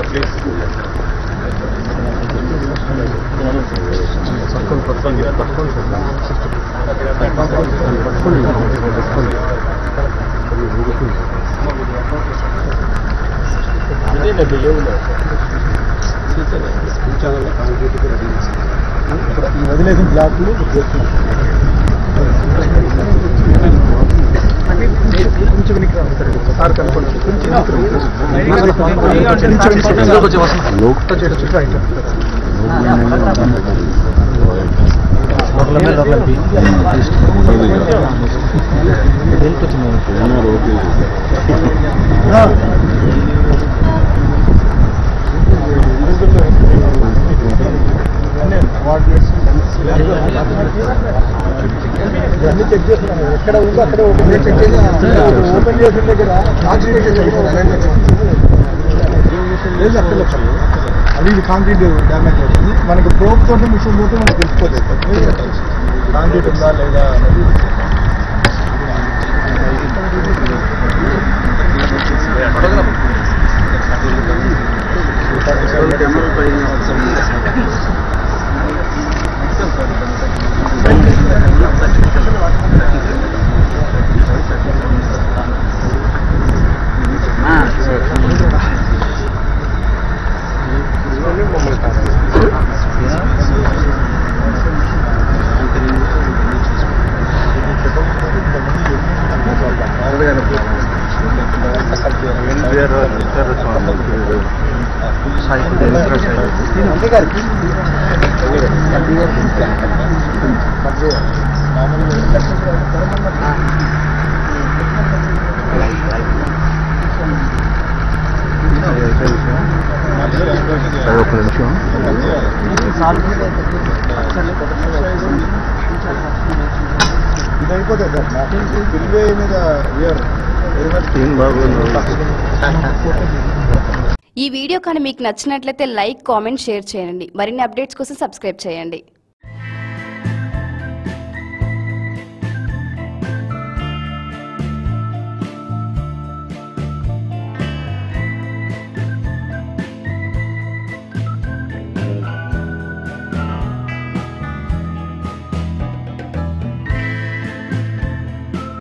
ఈ వదిలేసిన బ్లాక్లు కొంచెం వెనక్కి రా. సార్ కనపడదు. కొంచెం వెనక్కి రా. కొంచెం వెనక్కి రా. లోకట చెట్టు చుట్టూ రైట్. రా. ఇవన్నీ చెక్ చేస్తున్నాను ఎక్కడ ఉందో అక్కడే ఓపెన్ చేసి చెక్ చేసి ఓపెన్ చేసిన దగ్గర ఆక్సిడేషన్ లేదు అక్కడ అది ఇది కాంక్రీట్ డ్యామేజ్ అవుతుంది మనకి ప్రోప్ తోటి మిషన్ తోటి మనకి తెలిసిపోతుంది కాంక్రీట్ ఉందా లేదా అనేది ఒక నిమిషం ఇది అయిపోతుంది సార్ నాకు రైల్వే మీద వీఆర్ వెరీ మచ్ ఏం బాగుంది ఈ వీడియో కానీ మీకు నచ్చినట్లయితే లైక్ కామెంట్ షేర్ చేయండి మరిన్ని అప్డేట్స్ కోసం సబ్స్క్రైబ్ చేయండి